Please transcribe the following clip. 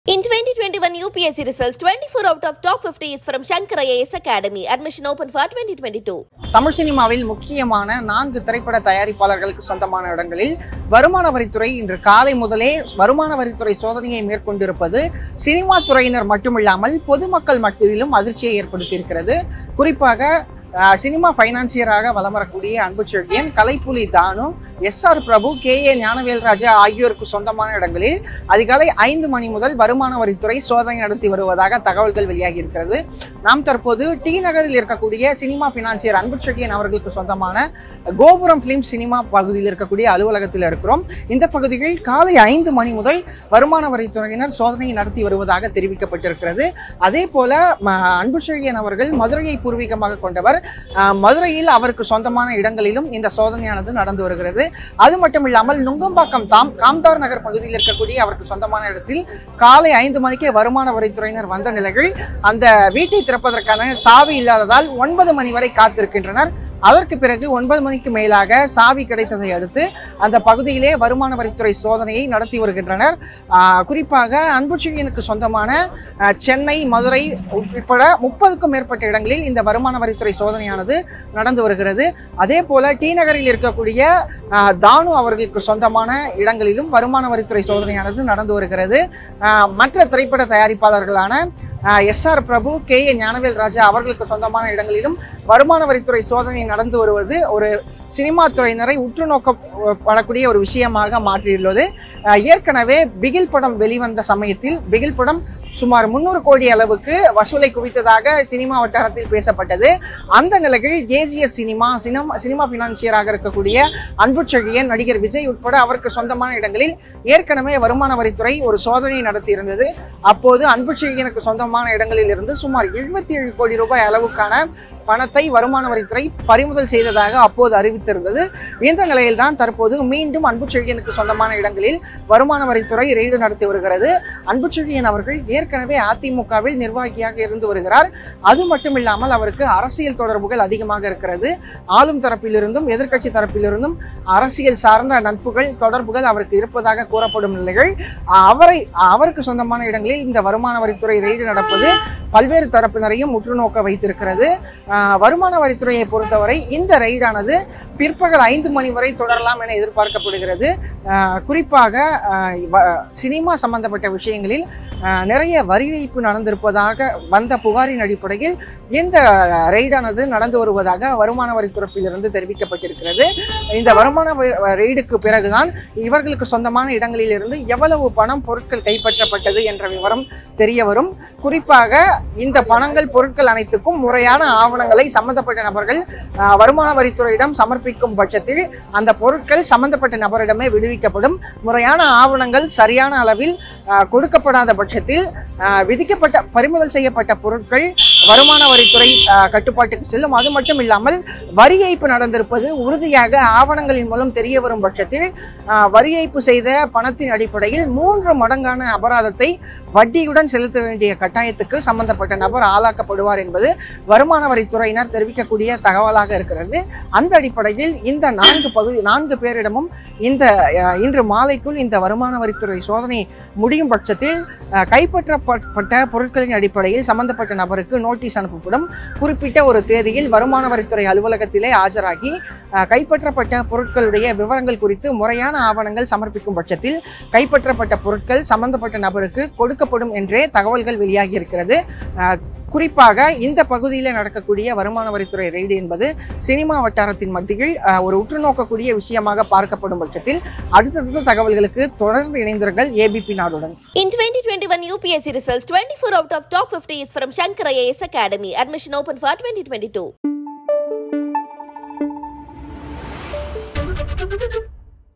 In 2021 UPSC results, 24 out of top 50 is from Shankar IAS Academy. Admission open for 2022. Tamil சினிமாவில் முக்கியமான நான்கு திரைப்பட தயாரிப்பாளர்களுக்கு சொந்தமான இடங்களில் வருமான வரித்துறை இன்று காலை முதலே வருமான வரித்துறை சோதனையை மேற்கொண்டிருப்பது சினிமா துறையினர் மட்டுமில்லாமல் பொதுமக்கள் மத்தியிலும் அதிர்ச்சியை ஏற்படுத்தியிருக்கிறது குறிப்பாக அஹ், சினிமா ஃபைனான்சியராக வலம் வரக்கூடிய அன்பு Chezhiyan Kalaippuli Thanu S R Prabhu K E Gnanavelraja ஆகியோருக்கு சொந்தமான இடங்களில் அதிகாலை ஐந்து மணி முதல் வருமான வரித்துறை சோதனை நடத்தி வருவதாக தகவல்கள் வெளியாகி இருக்கிறது நாம் தற்போது டி நகரில் இருக்கக்கூடிய சினிமா ஃபினான்சியர் அன்பு செழியன் அவர்களுக்கு சொந்தமான கோபுரம் ஃபிலிம் சினிமா பகுதியில் இருக்கக்கூடிய அலுவலகத்தில் இருக்கிறோம் இந்த பகுதியில் காலை ஐந்து மணி முதல் வருமான வரித்துறையினர் சோதனை நடத்தி வருவதாக தெரிவிக்கப்பட்டிருக்கிறது அதே போல ம, அன்பு செழியன் அவர்கள் மதுரையை பூர்வீகமாக கொண்டவர் அஹ், மதுரையில் அவருக்கு சொந்தமான இடங்களிலும் இந்த சோதனையானது நடந்து வருகிறது அது மட்டும் இல்லாமல் நுங்கம்பாக்கம் தாம் காம்தார் நகர் பகுதியில் இருக்கக்கூடிய அவருக்கு சொந்தமான இடத்தில் காலை ஐந்து மணிக்கே வருமான வரித்துறையினர் வந்த நிலையில் அந்த வீட்டை திறப்பதற்கான சாவி இல்லாததால் ஒன்பது மணி வரை காத்திருக்கின்றனர் அதற்கு பிறகு ஒன்பது மணிக்கு மேலாக சாவி கிடைத்ததை அடுத்து அந்த பகுதியிலே வருமான வரித்துறை சோதனையை நடத்தி வருகின்றனர் ஆஹ் குறிப்பாக அன்புச்செழியனுக்கு சொந்தமான ஆஹ் சென்னை மதுரை உட்பட முப்பதுக்கும் மேற்பட்ட இடங்களில் இந்த வருமான வரித்துறை சோதனையானது நடந்து வருகிறது அதே போல டி நகரில் இருக்கக்கூடிய ஆஹ் தானு அவர்களுக்கு சொந்தமான இடங்களிலும் வருமான வரித்துறை சோதனையானது நடந்து வருகிறது ஆஹ் மற்ற திரைப்பட தயாரிப்பாளர்களான S R Prabhu K E Gnanavel Raja அவர்களுக்கு சொந்தமான இடங்களிலும் வருமான வரித்துறை சோதனை நடந்து வருவது ஒரு சினிமா துறையினரை உற்று நோக்கப்படக்கூடிய ஒரு விஷயமாக மாற்றியுள்ளது ஆஹ் ஏற்கனவே பிகில் படம் வெளிவந்த சமயத்தில் பிகில் படம் சுமார் முந்நூறு கோடி அளவுக்கு வசூலை குவித்ததாக சினிமா வட்டாரத்தில் பேசப்பட்டது அந்த நிலையில் ஏஜிஎஸ் சினிமா சினிமா சினிமா பினான்சியராக இருக்கக்கூடிய அன்புச்செழியன் நடிகர் விஜய் உட்பட அவருக்கு சொந்தமான இடங்களில் ஏற்கனவே வருமான வரித்துறை ஒரு சோதனை நடத்தியிருந்தது அப்போது அன்புச்செழியனுக்கு சொந்தமான இடங்களில் இருந்து சுமார் எழுபத்தி ஏழு கோடி ரூபாய் அளவுக்கான பணத்தை வருமான வரித்துறை பறிமுதல் செய்ததாக அப்போது அறிவித்திருந்தது இந்த நிலையில்தான் தற்போது மீண்டும் அன்புச்செழியனுக்கு சொந்தமான இடங்களில் வருமான வரித்துறை ரெய்டு நடத்தி வருகிறது அன்புச்செழியன் அவர்கள் ஏற்கனவே அதிமுகவில் நிர்வாகியாக இருந்து வருகிறார் அது மட்டும் இல்லாமல் அவருக்கு அரசியல் தொடர்புகள் அதிகமாக இருக்கிறது ஆளும் தரப்பிலிருந்தும் எதிர்க்கட்சி தரப்பிலிருந்தும் அரசியல் சார்ந்த நட்புகள் தொடர்புகள் அவருக்கு இருப்பதாக கூறப்படும் நிலைகள் அவரை அவருக்கு சொந்தமான இடங்களில் இந்த வருமான வரித்துறை ரெய்டு நடப்பது பல்வேறு தரப்பினரையும் உற்று நோக்க வைத்திருக்கிறது ஆஹ் வருமான வரித்துறையை பொறுத்தவரை இந்த ரெய்டானது பிற்பகல் ஐந்து மணி வரை தொடரலாம் என எதிர்பார்க்கப்படுகிறது ஆஹ் குறிப்பாக ஆஹ் வ- சினிமா சம்பந்தப்பட்ட விஷயங்களில் ஆஹ் நிறைய வரி வைப்பு நடந்திருப்பதாக வந்த புகாரின் அடிப்படையில் இந்த ரெய்டானது நடந்து வருவதாக வருமான வரித்துறையிலிருந்து தெரிவிக்கப்பட்டிருக்கிறது இந்த வருமான வரி- ரெய்டுக்கு பிறகுதான் இவர்களுக்கு சொந்தமான இடங்களிலிருந்து எவ்வளவு பணம் பொருட்கள் கைப்பற்றப்பட்டது என்ற விவரம் தெரிய வரும் குறிப்பாக இந்த பணங்கள் பொருட்கள் அனைத்துக்கும் முறையான ஆவணங்களை சம்பந்தப்பட்ட நபர்கள் ஆஹ், வருமான வரித்துறையிடம் சமர்ப்பிக்கும் பட்சத்தில் அந்த பொருட்கள் சம்பந்தப்பட்ட நபரிடமே விடுவிக்கப்படும் முறையான ஆவணங்கள் சரியான அளவில் ஆஹ், கொடுக்கப்படாத பட்சத்தில் ஆஹ், விதிக்கப்பட்ட பறிமுதல் செய்யப்பட்ட பொருட்கள் வருமான வரித்துறை ஆஹ், கட்டுப்பாட்டுக்கு செல்லும் அது மட்டும் இல்லாமல் வரி ஏய்ப்பு நடந்திருப்பது உறுதியாக ஆவணங்களின் மூலம் தெரிய வரும் பட்சத்தில் ஆஹ், வரி ஏய்ப்பு செய்த பணத்தின் அடிப்படையில் மூன்று மடங்கான அபராதத்தை வட்டியுடன் செலுத்த வேண்டிய கட்டாயத்துக்கு சம்பந்தப்பட்ட நபர் ஆளாக்கப்படுவார் என்பது வருமான வரித்துறையினர் தெரிவிக்கக்கூடிய தகவலாக இருக்கிறது அந்த அடிப்படையில் இந்த நான்கு பகுதி நான்கு பேரிடமும் இந்த அஹ், இன்று மாலைக்குள் இந்த வருமான வரித்துறை சோதனை முடியும் பட்சத்தில் அஹ், கைப்பற்றப்பட்ட பொருட்களின் அடிப்படையில் சம்பந்தப்பட்ட நபருக்கு நோட்டீஸ் அனுப்பப்படும் குறிப்பிட்ட ஒரு தேதியில் வருமான வரித்துறை அலுவலகத்திலே ஆஜராகி அஹ், கைப்பற்றப்பட்ட பொருட்களுடைய விவரங்கள் குறித்து முறையான ஆவணங்கள் சமர்ப்பிக்கும் பட்சத்தில் கைப்பற்றப்பட்ட பொருட்கள் சம்பந்தப்பட்ட நபருக்கு கொடுக்கப்படும் என்றே தகவல்கள் வெளியாகி இருக்கிறது அஹ், குறிப்பாக இந்த பகுதியில் நடக்கக்கூடிய வருமான வரித்துறை ரெய்டு என்பது சினிமா வட்டாரத்தின் மத்தியில் அஹ், ஒரு உற்று நோக்கக்கூடிய விஷயமாக பார்க்கப்படும் பட்சத்தில் அடுத்தடுத்த தகவல்களுக்கு தொடர்ந்து இணைந்தீர்கள் ஏபிபி நாடுடன் In 2021 UPSC results, 24 out of top 50 is from Shankar IAS Academy. Admission open for 2022.